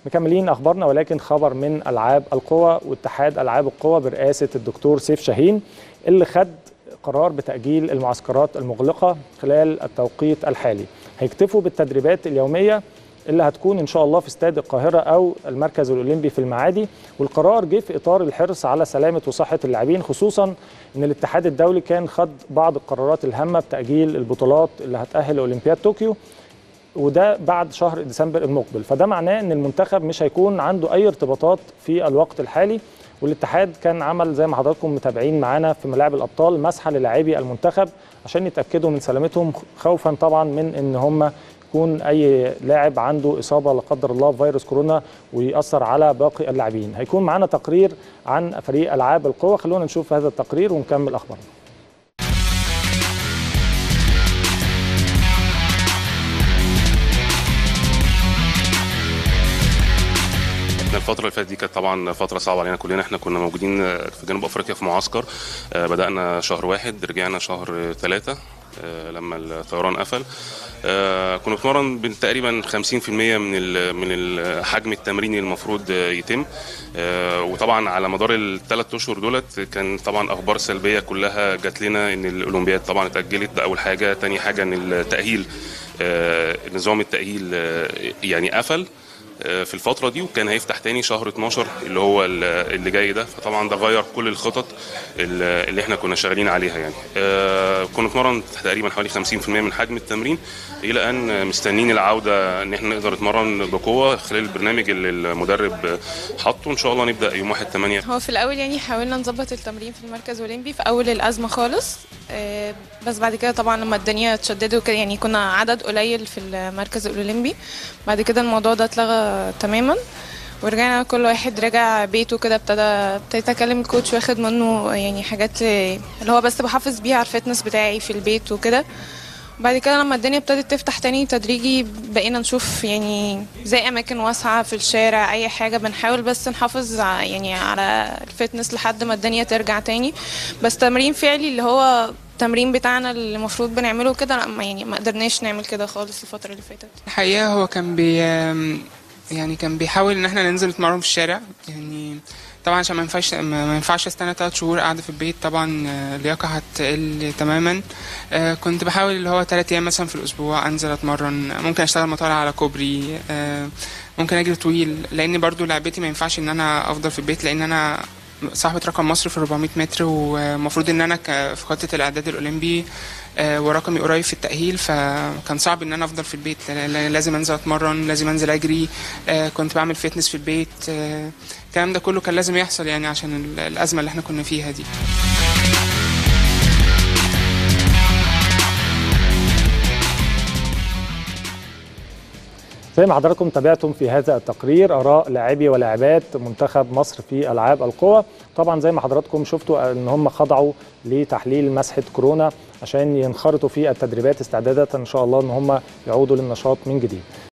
مكملين اخبارنا ولكن خبر من العاب القوى واتحاد العاب القوى برئاسه الدكتور سيف شاهين اللي خد قرار بتاجيل المعسكرات المغلقه خلال التوقيت الحالي هيكتفوا بالتدريبات اليوميه اللي هتكون ان شاء الله في استاد القاهره او المركز الاولمبي في المعادي والقرار جه في اطار الحرص على سلامه وصحه اللاعبين خصوصا ان الاتحاد الدولي كان خد بعض القرارات الهامه بتاجيل البطولات اللي هتاهل اولمبياد طوكيو وده بعد شهر ديسمبر المقبل فده معناه ان المنتخب مش هيكون عنده اي ارتباطات في الوقت الحالي والاتحاد كان عمل زي ما حضراتكم متابعين معانا في ملاعب الابطال مسحه للاعبي المنتخب عشان يتاكدوا من سلامتهم خوفا طبعا من ان هم يكون اي لاعب عنده اصابه لا قدر الله بفيروس كورونا ويأثر على باقي اللاعبين هيكون معانا تقرير عن فريق العاب القوى خلونا نشوف هذا التقرير ونكمل اخبارنا احنا الفترة اللي فاتت دي كانت طبعا فترة صعبة علينا كلنا احنا كنا موجودين في جنوب افريقيا في معسكر آه، بدأنا شهر واحد رجعنا شهر ثلاثة آه، لما الطيران قفل آه، كنا بنتمرن بين تقريبا 50% من ال من ال- حجم التمرين اللي المفروض آه، يتم آه، وطبعا على مدار الثلاث اشهر دولت كان طبعا اخبار سلبيه كلها جات لنا ان الاولمبياد طبعا اتاجلت ده اول حاجه تاني حاجه ان التاهيل آه، نظام التاهيل آه، يعني قفل آه، في الفترة دي وكان هيفتح تاني شهر 12 اللي هو ال- اللي جاي ده فطبعا ده غير كل الخطط ال- اللي احنا كنا شغالين عليها يعني آه، كنا بنتمرن تقريبا حوالي 50% من حجم التمرين الى ان مستنيين العودة ان احنا نقدر نتمرن بقوة خلال البرنامج اللي المدرب حاطه ان شاء الله نبدأ يوم 1 8 هو في الاول يعني حاولنا نظبط التمرين في المركز الاولمبي في اول الازمه خالص آه، بس بعد كده طبعا لما الدنيا اتشددت وكده يعني كنا عدد قليل في المركز الاولمبي بعد كده الموضوع ده اتلغى تماما ورجعنا كل واحد رجع بيته كده ابتدى ابتديت اكلم الكوتش واخد منه يعني حاجات اللي هو بس بحافظ بيها على الفتنس بتاعي في البيت وكده بعد كده لما الدنيا ابتدت تفتح تاني تدريجي بقينا نشوف يعني زي اماكن واسعه في الشارع اي حاجه بنحاول بس نحافظ ع- يعني على الفتنس لحد ما الدنيا ترجع تاني بس تمرين فعلي اللي هو التمرين بتاعنا اللي المفروض بنعمله كده لا، ما يعني ما قدرناش نعمل كده خالص الفتره اللي فاتت الحقيقة هو كان بي يعني كان بيحاول ان احنا ننزل نتمرن في الشارع يعني طبعا عشان ما ينفعش ما ما ينفعش استنى تلات شهور قاعدة في البيت طبعا آه، اللياقة هتقل تماما آه، كنت بحاول اللي هو تلات ايام مثلا في الاسبوع انزل اتمرن ممكن اشتغل مطالع على كوبري آه، ممكن اجري طويل لان برضو لعبتي ما ينفعش ان انا افضل في البيت لان انا صاحبة رقم مصر في 400 متر ومفروض ان انا ك- في خطة الاعداد الاولمبي آه، ورقمي قريب في التأهيل فكان صعب ان انا افضل في البيت لا- لا- لازم انزل اتمرن لازم انزل اجري آه، كنت بعمل فيتنس في البيت آه، الكلام ده كله كان لازم يحصل يعني عشان ال- الازمة اللي احنا كنا فيها دي زي ما حضراتكم تابعتم في هذا التقرير اراء لاعبي ولاعبات منتخب مصر في العاب القوى طبعا زي ما حضراتكم شفتوا ان هم خضعوا لتحليل مسحه كورونا عشان ينخرطوا في التدريبات استعدادا ان شاء الله ان هم يعودوا للنشاط من جديد